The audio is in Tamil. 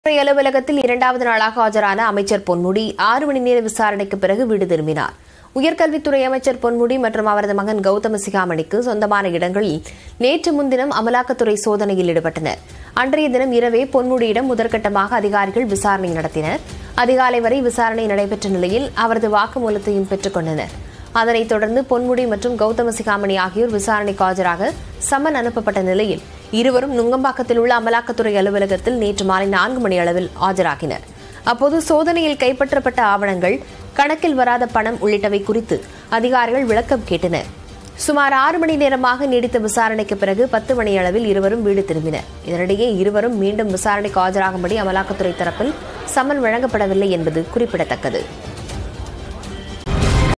துறை அலுவலகத்தில் இரண்டாவது நாளாக ஆஜரான அமைச்சர் பொன்முடி ஆறு மணி நேர விசாரணைக்கு பிறகு வீடு திரும்பினார் உயர்கல்வித்துறை அமைச்சர் பொன்முடி மற்றும் அவரது மகன் கௌதம சிகாமணிக்கு சொந்தமான இடங்களில் நேற்று முன்தினம் அமலாக்கத்துறை சோதனையில் ஈடுபட்டனர் அன்றைய தினம் இரவே பொன்முடியிடம் முதற்கட்டமாக அதிகாரிகள் விசாரணை நடத்தினர் அதிகாலை வரை விசாரணை நடைபெற்ற நிலையில் அவரது வாக்குமூலத்தையும் பெற்றுக் கொண்டனர் அதனைத் தொடர்ந்து பொன்முடி மற்றும் கௌதம சிகாமணி ஆகியோர் விசாரணைக்கு ஆஜராக சம்மன் அனுப்பப்பட்ட நிலையில் இருவரும் நுங்கம்பாக்கத்தில் உள்ள அமலாக்கத்துறை அலுவலகத்தில் நேற்று மாலை நான்கு மணி அளவில் ஆஜராகினர் அப்போது சோதனையில் கைப்பற்றப்பட்ட ஆவணங்கள் கணக்கில் வராத பணம் உள்ளிட்டவை குறித்து அதிகாரிகள் விளக்கம் கேட்டனர் சுமார் ஆறு மணி நேரமாக நீடித்த விசாரணைக்கு பிறகு பத்து மணி அளவில் இருவரும் வீடு திரும்பினர் இதனிடையே இருவரும் மீண்டும் விசாரணைக்கு ஆஜராகும்படி அமலாக்கத்துறை தரப்பில் சம்மன் வழங்கப்படவில்லை என்பது குறிப்பிடத்தக்கது